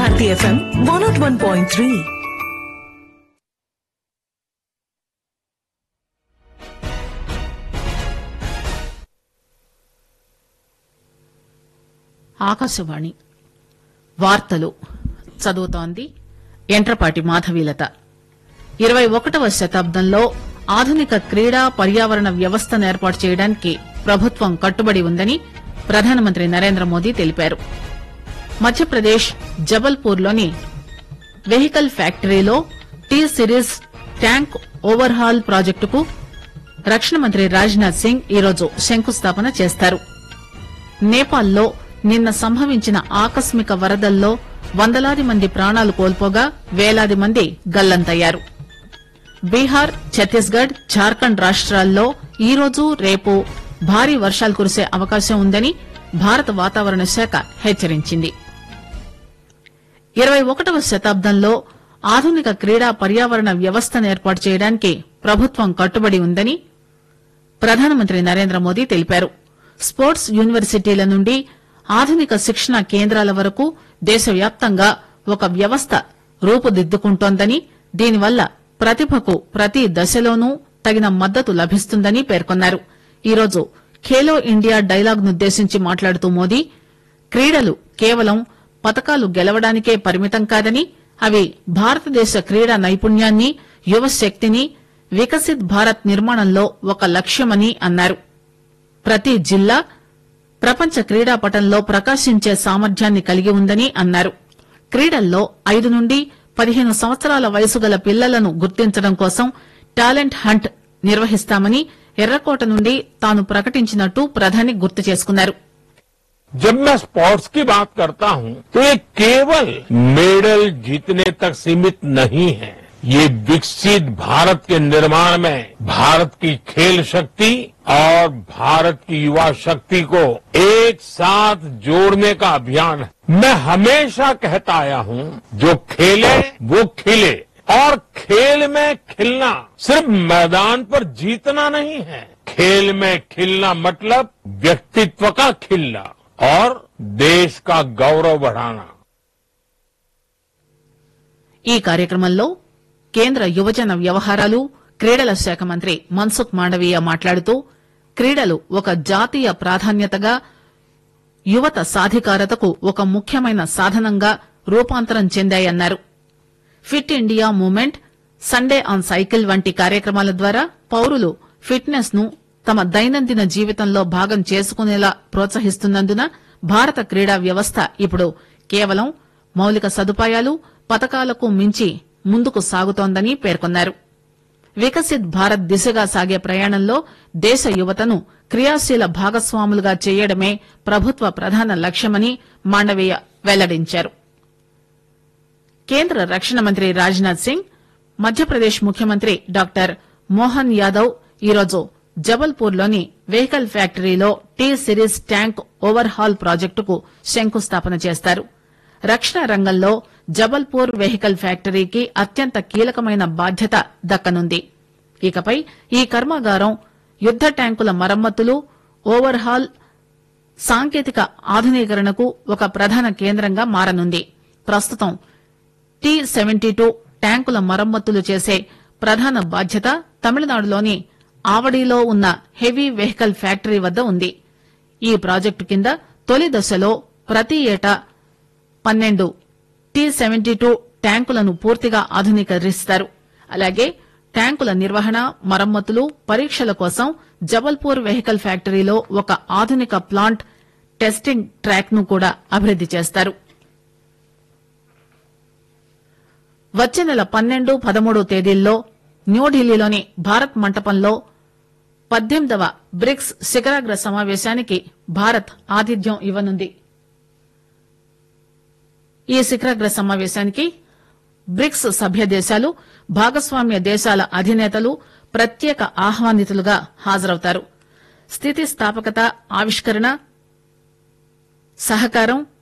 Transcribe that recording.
Bharati FM one nought one point three Akashvani వార్తలు చదువుతోంది ఎంట్రపాటి మాధవీలత ఇరవై ఒకటవ శతాబ్దంలో ఆధునిక క్రీడా పర్యావరణ వ్యవస్థను ఏర్పాటు చేయడానికి ప్రభుత్వం కట్టుబడి ఉందని ప్రధానమంత్రి నరేంద్ర మోదీ తెలిపారు మధ్యప్రదేశ్ జబల్పూర్లోని వెహికల్ ఫ్యాక్టరీలో టీ సిరీస్ ట్యాంక్ ఓవర్హాల్ ప్రాజెక్టుకు రక్షణ మంత్రి రాజ్నాథ్ సింగ్ ఈరోజు శంకుస్థాపన చేస్తారు నేపాల్లో నిన్న సంభవించిన ఆకస్మిక వరదల్లో వందలాది మంది ప్రాణాలు కోల్పోగా వేలాది మంది గల్లంతయ్యారు బీహార్ ఛత్తీస్గఢ్ జార్ఖండ్ రాష్ట్రాల్లో ఈరోజు రేపు భారీ వర్షాలు కురిసే అవకాశం ఉందని భారత వాతావరణ శాఖ హెచ్చరించింది ఇరవై ఒకటవ శతాబ్దంలో ఆధునిక క్రీడా పర్యావరణ వ్యవస్థను ఏర్పాటు చేయడానికి ప్రభుత్వం కట్టుబడి ఉందని ప్రధానమంత్రి నరేంద్ర మోదీ తెలిపారు స్పోర్ట్స్ యూనివర్సిటీల నుండి ఆధునిక శిక్షణ కేంద్రాల వరకు దేశవ్యాప్తంగా ఒక వ్యవస్థ రూపుదిద్దుకుంటోందని దీనివల్ల ప్రతిభకు ప్రతి దశలోనూ తగిన మద్దతు లభిస్తుందని పేర్కొన్నారు ఈరోజు ఖేలో ఇండియా డైలాగ్ నుద్దేశించి మాట్లాడుతూ మోదీ క్రీడలు కేవలం పతకాలు గెలవడానికే పరిమితం కాదని అవి భారతదేశ క్రీడా నైపుణ్యాన్ని యువశక్తిని వికసిత్ భారత్ నిర్మాణంలో ఒక లక్ష్యమని అన్నారు ప్రతి జిల్లా ప్రపంచ క్రీడాపటంలో ప్రకాశించే సామర్థ్యాన్ని కలిగి ఉందని అన్నారు క్రీడల్లో ఐదు నుండి పదిహేను సంవత్సరాల వయసు గల పిల్లలను గుర్తించడం కోసం టాలెంట్ హంట్ నిర్వహిస్తామని ఎర్రకోట నుండి తాను ప్రకటించినట్టు ప్రధాని గుర్తు చేసుకున్నారు जब मैं स्पोर्ट्स की बात करता हूं तो ये केवल मेडल जीतने तक सीमित नहीं है ये विकसित भारत के निर्माण में भारत की खेल शक्ति और भारत की युवा शक्ति को एक साथ जोड़ने का अभियान है मैं हमेशा कहता आया हूं जो खेले वो खिले और खेल में खिलना सिर्फ मैदान पर जीतना नहीं है खेल में खिलना मतलब व्यक्तित्व का खिलना और देश का गौरव बढ़ाना ఈ కార్యక్రమంలో కేంద్ర యువజన వ్యవహారాలు క్రీడల శాఖ మంత్రి మన్సుఖ్ మాండవీయ మాట్లాడుతూ క్రీడలు ఒక జాతీయ ప్రాధాన్యతగా యువత సాధికారతకు ఒక ముఖ్యమైన సాధనంగా రూపాంతరం చెందాయన్నారు fit India movement Sunday on cycle వంటి కార్యక్రమాల ద్వారా పౌరులు ఫిట్నెస్ ను తమ దైనందిన జీవితంలో భాగం చేసుకునేలా ప్రోత్సహిస్తున్నందున భారత క్రీడా వ్యవస్థ ఇప్పుడు కేవలం మౌలిక సదుపాయాలు పథకాలకు మించి ముందుకు సాగుతోందని పేర్కొన్నారు వికసిత్ భారత్ దిశగా సాగే ప్రయాణంలో దేశ యువతను క్రియాశీల భాగస్వాములుగా చేయడమే ప్రభుత్వ ప్రధాన లక్ష్యమని మాండవీయ వెల్లడించారు కేంద్ర రక్షణ మంత్రి రాజ్నాథ్ సింగ్ మధ్యప్రదేశ్ ముఖ్యమంత్రి డాక్టర్ మోహన్ యాదవ్ ఈరోజు జబల్పూర్లోని వెహికల్ ఫ్యాక్టరీలో T series tank overhaul ప్రాజెక్టుకు శంకుస్థాపన చేస్తారు రక్షణ రంగంలో జబల్పూర్ వెహికల్ ఫ్యాక్టరీకి అత్యంత కీలకమైన బాధ్యత దక్కనుంది ఇకపై ఈ కర్మాగారం యుద్ద ట్యాంకుల మరమ్మతులు ఓవర్ హాల్ సాంకేతిక ఆధునీకరణకు ఒక ప్రధాన కేంద్రంగా మారనుంది ప్రస్తుతం టీ సెవెంటీ టూ ట్యాంకుల మరమ్మతులు చేసే ప్రధాన బాధ్యత తమిళనాడులోని ఆవడిలో ఉన్న హెవీ వెహికల్ ఫ్యాక్టరీ వద్ద ఉంది ఈ ప్రాజెక్టు కింద తొలి దశలో ప్రతి ఏటా పన్నెండు టీ సెవెంటీ టూ ట్యాంకులను పూర్తిగా ఆధునీకరిస్తారు అలాగే ట్యాంకుల నిర్వహణ మరమ్మతులు పరీక్షల కోసం జబల్పూర్ వెహికల్ ఫ్యాక్టరీలో ఒక ఆధునిక ప్లాంట్ టెస్టింగ్ ట్రాక్ ను కూడా అభివృద్ది చేస్తారు వచ్చే నెల పన్నెండు పదమూడు తేదీల్లో న్యూఢిల్లీలోని భారత్ మంటపంలో పద్దెనిమిదవ బ్రిక్స్ శిఖరాగ్ర సమావేశానికి భారత్ ఆతిథ్యం ఇవ్వనుంది ఈ శిఖరాగ్ర సమావేశానికి బ్రిక్స్ సభ్య దేశాలు భాగస్వామ్య దేశాల అధినేతలు ప్రత్యేక ఆహ్వానితులుగా హాజరవుతారు స్థితిస్థాపకత ఆవిష్కరణ సహకారం